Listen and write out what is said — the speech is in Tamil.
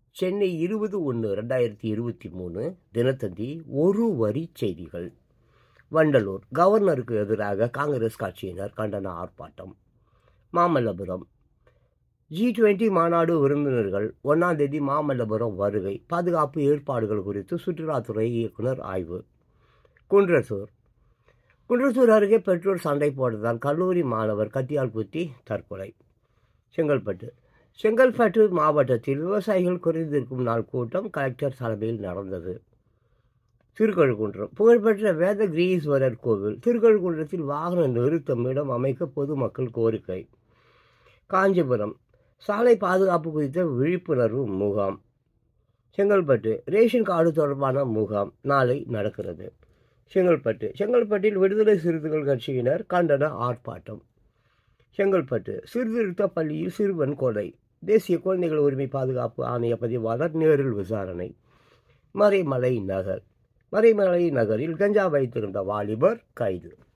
சென்னை இருபது ஒன்று ரெண்டாயிரத்தி இருபத்தி மூணு தினத்தந்தி ஒரு வரி செய்திகள் வண்டலூர் கவர்னருக்கு எதிராக காங்கிரஸ் கட்சியினர் கண்டன ஆர்ப்பாட்டம் மாமல்லபுரம் ஜி டுவெண்ட்டி மாநாடு விருந்தினர்கள் ஒன்றாம் தேதி மாமல்லபுரம் வருகை பாதுகாப்பு ஏற்பாடுகள் குறித்து சுற்றுலாத்துறை இயக்குனர் ஆய்வு குன்றத்தூர் குன்றத்தூர் அருகே பெற்றோர் சண்டை போட்டதால் கல்லூரி மாணவர் கத்தியால் குத்தி தற்கொலை செங்கல்பட்டு செங்கல்பட்டு மாவட்டத்தில் விவசாயிகள் குறைந்திருக்கும் நாள் கூட்டம் கலெக்டர் தலைமையில் நடந்தது திருக்கழுக்குன்றம் புகழ்பெற்ற வேத கிரீஸ்வரர் கோவில் திருக்கழுக்குன்றத்தில் வாகன நிறுத்தம் இடம் அமைக்க பொதுமக்கள் கோரிக்கை காஞ்சிபுரம் சாலை பாதுகாப்பு குறித்த விழிப்புணர்வு முகாம் செங்கல்பட்டு ரேஷன் கார்டு தொடர்பான முகாம் நாளை நடக்கிறது செங்கல்பட்டு செங்கல்பட்டில் விடுதலை சிறுத்தைகள் கட்சியினர் கண்டன ஆர்ப்பாட்டம் செங்கல்பட்டு சீர்திருத்த பள்ளியில் சிறுவன் கொலை தேசிய குழந்தைகள் உரிமை பாதுகாப்பு ஆணைய பதிவாளர் நேரில் விசாரணை மறைமலை நகர் மறைமலை நகரில் கஞ்சா வைத்திருந்த வாலிபர் கைது